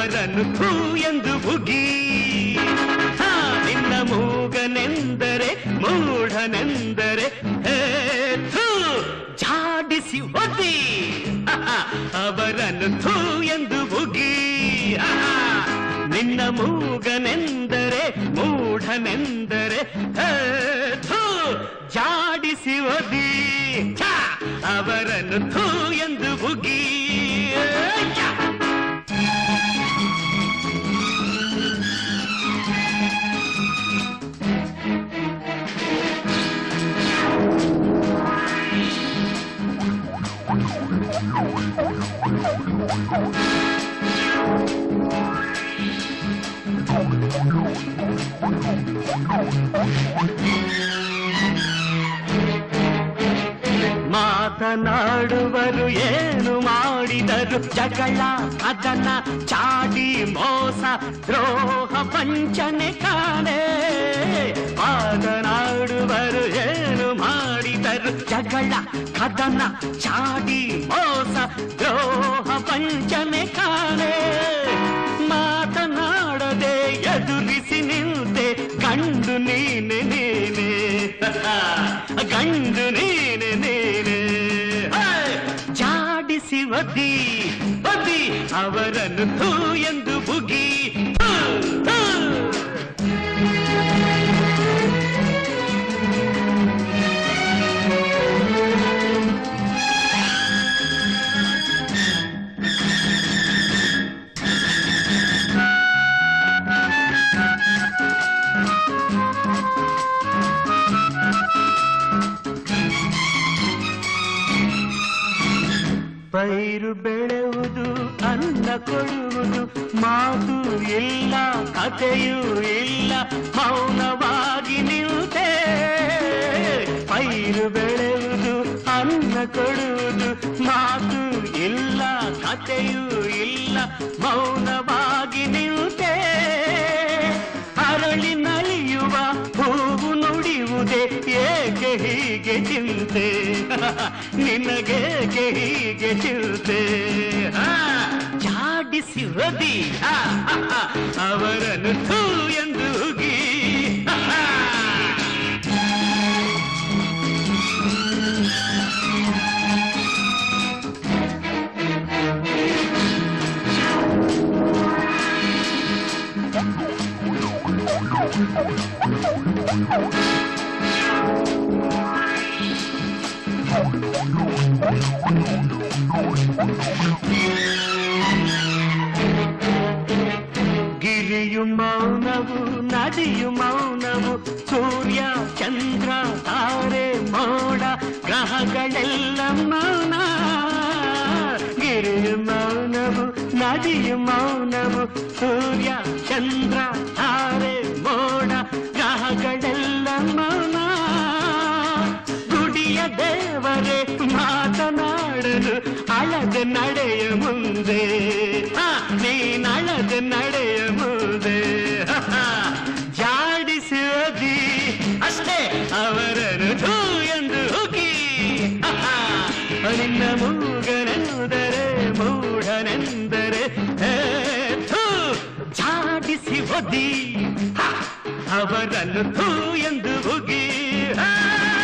ಅವರನ್ನು ಥೂ ಎಂದು ಬುಗಿ ಹಾ, ನಿನ್ನ ಮೂಗನೆಂದರೆ ಮೂಢನೆಂದರೆ ಹೇ ಥೂ ಜಾಡಿಸಿ ಒದ್ದಿ ಆಹಾ, ಅವರನ್ನು ಥೂ ಎಂದು ಬುಗಿ ಆಹಾ, ನಿನ್ನ ಮೂಗನೆಂದರೆ ಮೂಢನೆಂದರೆ ಹೇ ಥೂ ಜಾಡಿಸಿ ಒದ್ದಿ ಛಾ, ಅವರನ್ನು ಥೂ ಎಂದು ಬುಗಿ ಛಾ. ಮಾತನಾಡುವರು ಏನು ಮಾಡಿದರು ಜಗಳ ಅದನ್ನ ಚಾಡಿ ಮೋಸ ದ್ರೋಹ ವಂಚನೆ ಕಾಣೆ ಮಾತನಾಡುವರು ಏನು ಮಾಡಿದರು ಜಗಳ ಕದನ ಚಾಡಿ ಮೋಸ ದ್ರೋಹ ವಂಚನೆ ಕಾಣೆ ಮಾತನಾಡದೆ ಎದುರಿಸಿ ನಿಂತೆ ಗಂಡು ನೀನೆ ನೀನೆ ಗಂಡು ನೀನೆ ನೀನೆ ಹಾಯ್! ಜಾಡಿಸಿ ಒದ್ದಿ ಒದ್ದಿ ಅವರನ್ನು ಥೂ ಎಂದು ಬುಗಿ ಥೂ, ಥೂ. ಪೈರು ಬೆಳೆಯುವುದು ಅನ್ನ ಕೊಡುವುದು ಮಾತು ಇಲ್ಲ ಕಥೆಯೂ ಇಲ್ಲ ಮೌನವಾಗಿ ನಿಲ್ತೆ ಪೈರು ಬೆಳೆಯುವುದು ಅನ್ನ ಕೊಡುವುದು ಮಾತು ಇಲ್ಲ ಕಥೆಯೂ ಇಲ್ಲ ಮೌನವಾಗಿ ನಿಲ್ತೆ ಅರಳಿ ನಲಿಯುವ ಹೂವು ನುಡಿಯುವುದೇ ಏಕೆ ಹೀಗೆ ಚಿಂತೆ ನಿನಗೇಕೆ ಹೀಗೆ ಚಿಂತೆ ಆ, ಜಾಡಿಸಿ ರದಿ ಆ, ಆ, ಆ, ಅವರನ್ನು ಥೂ ಎಂದು ಉಗಿ ಆ, ಆ. ಗಿರಿಯು ಮೌನವು ನದಿಯು ಮೌನವು ಸೂರ್ಯ ಚಂದ್ರ ತಾರೆ ಮೋಡ ಗ್ರಹಗಳೆಲ್ಲ ಮೌನ ಗಿರಿಯು ಮೌನವು ನದಿಯು ಮೌನವು ಸೂರ್ಯ ಚಂದ್ರ ತಾರೆ ಮೋಡ ಗ್ರಹಗಳೆಲ್ಲ ಮೌನ ಗುಡಿಯ ದೇವರೇ ಮಾತನಾಡಲು ಅಳದ ನಡೆಯ ಮುಂದೆ ಆ, ನೀನಳದ ನಡೆಯ ಮುಂದೆ ಹ, ಹ. ಜಾಡಿಸಿ ಓದಿ ಅಷ್ಟೇ ಅವರನ್ನು ಥೂ ಎಂದು ಹೋಗಿ ಹ, ಹ. ನಿನ್ನ ಮೂಗನೆಂದರೆ ಮೂಢನೆಂದರೆ ಹೇ, ಥೂ ಜಾಡಿಸಿ ಒದ್ದಿ ಹ, ಅವರನ್ನು ಥೂ ಎಂದು ಹೋಗಿ ಹ.